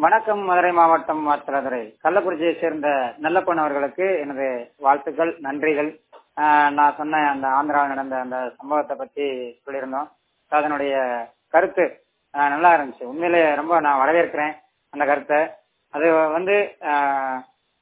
வணக்கம் மதுரை மாவட்டம் மாத்திரதுரை கள்ளக்குறிச்சியை சேர்ந்த நல்லப்பன் அவர்களுக்கு எனது வாழ்த்துக்கள் நன்றிகள் ஆஹ் நான் சொன்ன அந்த ஆந்திராவில் நடந்த அந்த சம்பவத்தை பத்தி சொல்லியிருந்தோம் அதனுடைய கருத்து ஆஹ் நல்லா இருந்துச்சு உண்மையிலே ரொம்ப நான் வரவேற்கிறேன் அந்த கருத்தை அது வந்து ஆஹ்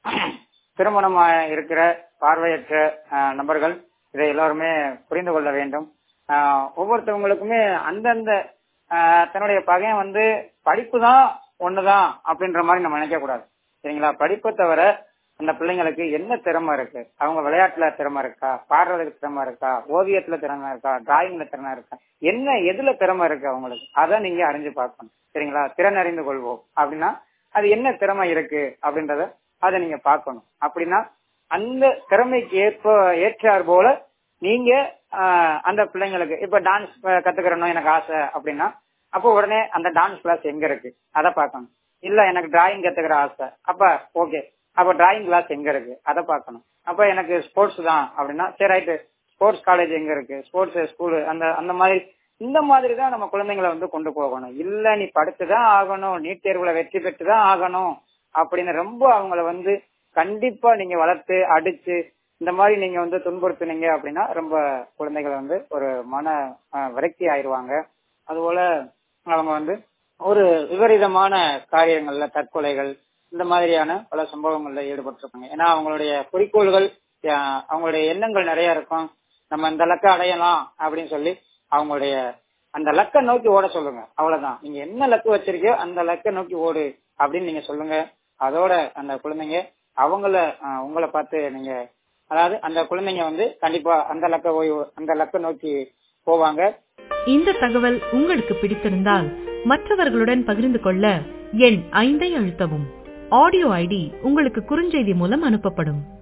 திருமணமா இருக்கிற பார்வையற்ற ஆஹ் நபர்கள் இதை எல்லோருமே புரிந்து கொள்ள வேண்டும் ஆஹ் ஒவ்வொருத்தவங்களுக்குமே அந்தந்த ஆஹ் தன்னுடைய பகையன் வந்து படிப்பு தான் ஒண்ணுதான் அப்படின்ற மாதிரி நம்ம நினைக்க கூடாது சரிங்களா படிப்பை தவிர அந்த பிள்ளைங்களுக்கு என்ன திறமை இருக்கு அவங்க விளையாட்டுல திறமை இருக்கா பாடுறதுக்கு திறமை இருக்கா ஓவியத்துல திறமை இருக்கா டிராயிங்ல திறமை இருக்கா என்ன எதுல திறமை இருக்கு அவங்களுக்கு அதை நீங்க அறிஞ்சு பார்க்கணும் சரிங்களா திறன் அறிந்து கொள்வோம் அப்படின்னா அது என்ன திறமை இருக்கு அப்படின்றத அதை நீங்க பார்க்கணும் அப்படின்னா அந்த திறமைக்கு ஏற்ப ஏற்றார் போல நீங்க ஆஹ், அந்த பிள்ளைங்களுக்கு இப்ப டான்ஸ் கத்துக்கிறணும் எனக்கு ஆசை அப்படின்னா அப்போ உடனே அந்த டான்ஸ் கிளாஸ் எங்க இருக்கு அதை பார்க்கணும் இல்ல எனக்கு டிராயிங் கத்துக்கிற ஆசை அப்ப ஓகே அப்ப டிராயிங் கிளாஸ் எங்க இருக்கு அதை பார்க்கணும் அப்ப எனக்கு ஸ்போர்ட்ஸ் தான் அப்படின்னா சரி ரைட்டு ஸ்போர்ட்ஸ் காலேஜ் எங்க இருக்கு ஸ்போர்ட்ஸ் ஸ்கூல் அந்த அந்த மாதிரி இந்த மாதிரி தான் நம்ம குழந்தைங்களை வந்து கொண்டு போகணும் இல்ல நீ படிச்சுதான் ஆகணும் நீட் தேர்வுல வெற்றி பெற்று தான் ஆகணும் அப்படின்னு ரொம்ப அவங்கள வந்து கண்டிப்பா நீங்க வளர்த்து அடிச்சு இந்த மாதிரி நீங்க வந்து துன்புறுத்துனீங்க அப்படின்னா ரொம்ப குழந்தைகள் வந்து ஒரு மன அஹ், விரக்தி ஆயிருவாங்க அதுபோல அவங்க வந்து ஒரு விபரீதமான காரியங்கள்ல தற்கொலைகள் இந்த மாதிரியான பல சம்பவங்கள்ல ஈடுபட்டிருப்பாங்க ஏன்னா அவங்களுடைய குறிக்கோள்கள் அஹ், அவங்களுடைய எண்ணங்கள் நிறைய இருக்கும் நம்ம இந்த லக்கை அடையலாம் அப்படின்னு சொல்லி அவங்களுடைய அந்த லக்கை நோக்கி ஓட சொல்லுங்க அவ்வளவுதான் நீங்க என்ன லக்கு வச்சிருக்கோ அந்த லக்கை நோக்கி ஓடு அப்படின்னு நீங்க சொல்லுங்க அதோட அந்த குழந்தைங்க அவங்கள அஹ், உங்களை பார்த்து நீங்க அதாவது அந்த குழந்தைங்க வந்து கண்டிப்பா அந்த லக்க ஓய்வு அந்த லக்கை நோக்கி போவாங்க இந்த தகவல் உங்களுக்கு பிடித்திருந்தால் மற்றவர்களுடன் பகிர்ந்து கொள்ள எண் ஐந்தை அழுத்தவும் ஆடியோ ஐடி உங்களுக்கு குறுஞ்செய்தி மூலம் அனுப்பப்படும்